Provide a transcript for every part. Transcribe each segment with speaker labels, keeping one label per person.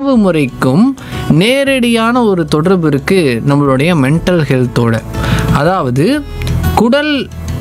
Speaker 1: உணவு முறைக்கும் நேரடியான ஒரு தொடர்பு இருக்குது நம்மளுடைய மென்டல் ஹெல்த்தோட அதாவது குடல்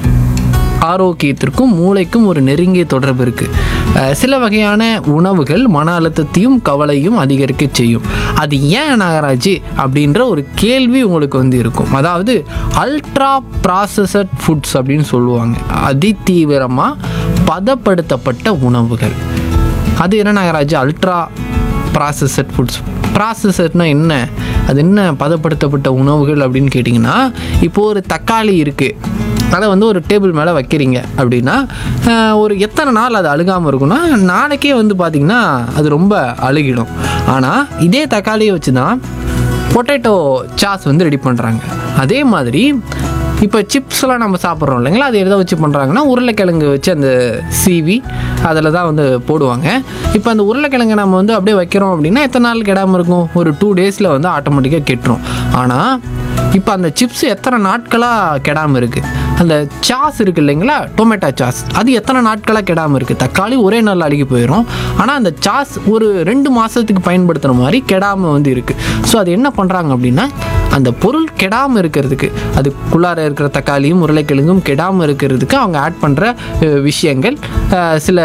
Speaker 1: ஆரோக்கியத்திற்கும் மூளைக்கும் ஒரு நெருங்கிய தொடர்பு இருக்குது சில வகையான உணவுகள் மன அழுத்தத்தையும் கவலையும் அதிகரிக்க செய்யும் அது ஏன் நாகராஜ் அப்படின்ற ஒரு கேள்வி உங்களுக்கு வந்து இருக்கும் அதாவது அல்ட்ரா ப்ராசஸட் ஃபுட்ஸ் அப்படின்னு சொல்லுவாங்க அதிதீவிரமாக பதப்படுத்தப்பட்ட உணவுகள் அது என்ன நாகராஜ் அல்ட்ரா ப்ராசஸட் ஃபுட்ஸ் ப்ராசஸர்னா என்ன அது என்ன பதப்படுத்தப்பட்ட உணவுகள் அப்படின்னு கேட்டிங்கன்னா இப்போது ஒரு தக்காளி இருக்குது அதை வந்து ஒரு டேபிள் மேலே வைக்கிறீங்க அப்படின்னா ஆஹ், ஒரு எத்தனை நாள் அது அழுகாமல் இருக்கும்னா நாளைக்கே வந்து பார்த்திங்கன்னா அது ரொம்ப அழுகிடும் ஆனால் இதே தக்காளியை வச்சு தான் பொட்டேட்டோ சாஸ் வந்து ரெடி பண்ணுறாங்க அதே மாதிரி இப்போ சிப்ஸ்லாம் நம்ம சாப்பிட்றோம் இல்லைங்களா அது எதை வச்சு பண்ணுறாங்கன்னா உருளைக்கிழங்கு வச்சு அந்த சீவி அதில் தான் வந்து போடுவாங்க இப்போ அந்த உருளைக்கிழங்கை நம்ம வந்து அப்படியே வைக்கிறோம் அப்படின்னா எத்தனை நாள் கெடாமல் இருக்கும் ஒரு டூ டேஸில் வந்து ஆட்டோமேட்டிக்காக கெட்டுரும் ஆனால் இப்போ அந்த சிப்ஸ் எத்தனை நாட்களாக கெடாமல் இருக்குது அந்த சாஸ் இருக்குது இல்லைங்களா டொமேட்டோ சாஸ் அது எத்தனை நாட்களாக கெடாமல் இருக்குது தக்காளி ஒரே நாள் அழுகி போயிடும் ஆனால் அந்த சாஸ் ஒரு ரெண்டு மாதத்துக்கு பயன்படுத்துகிற மாதிரி கெடாமல் வந்து இருக்குது ஸோ அது என்ன பண்ணுறாங்க அப்படின்னா அந்த பொருள் கெடாமல் இருக்கிறதுக்கு அதுக்குள்ளார இருக்கிற தக்காளியும் உருளைக்கிழங்கும் கெடாமல் இருக்கிறதுக்கு அவங்க ஆட் பண்ணுற விஷயங்கள் அஹ், சில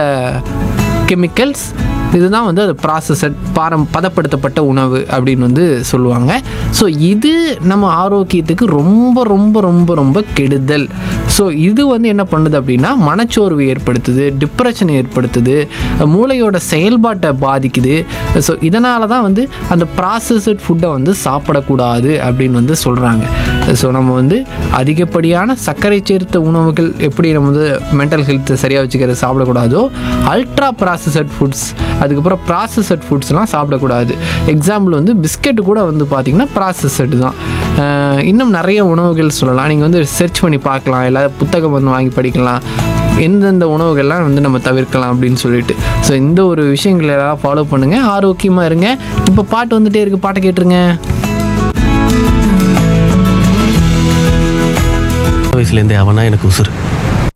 Speaker 1: கெமிக்கல்ஸ் இதுதான் வந்து அது ப்ராசஸட் பாரம் பதப்படுத்தப்பட்ட உணவு அப்படின்னு வந்து சொல்லுவாங்க ஸோ இது நம்ம ஆரோக்கியத்துக்கு ரொம்ப ரொம்ப ரொம்ப ரொம்ப கெடுதல் ஸோ இது வந்து என்ன பண்ணுது அப்படின்னா மனச்சோர்வு ஏற்படுத்துது டிப்ரெஷன் ஏற்படுத்துது மூளையோட செயல்பாட்டை பாதிக்குது ஸோ இதனால தான் வந்து அந்த ப்ராசஸ்ட் ஃபுட்டை வந்து சாப்பிடக்கூடாது அப்படின்னு வந்து சொல்கிறாங்க ஸோ நம்ம வந்து அதிகப்படியான சர்க்கரை சேர்த்த உணவுகள் எப்படி நம்ம வந்து மென்டல் ஹெல்த்தை சரியாக வச்சுக்கிறது சாப்பிடக்கூடாதோ அல்ட்ரா ப்ராசஸட் ஃபுட்ஸ் அதுக்கப்புறம் ப்ராசஸட் ஃபுட்ஸ்லாம் சாப்பிடக்கூடாது எக்ஸாம்பிள் வந்து பிஸ்கெட் கூட வந்து பார்த்திங்கன்னா ப்ராசஸட் தான் அஹ் இன்னும் நிறைய உணவுகள் சொல்லலாம் நீங்கள் வந்து சர்ச் பண்ணி பார்க்கலாம் இல்லை புத்தகம் வந்து வாங்கி படிக்கலாம் எந்தெந்த உணவுகள்லாம் வந்து நம்ம தவிர்க்கலாம் அப்படின்னு சொல்லிட்டு ஸோ இந்த ஒரு விஷயங்களை எல்லாம் ஃபாலோ பண்ணுங்கள் ஆரோக்கியமாக இருங்க இப்போ பாட்டு வந்துட்டே இருக்கு பாட்டை கேட்டுருங்க
Speaker 2: வயசுலேருந்தே அவனா எனக்கு உசுறு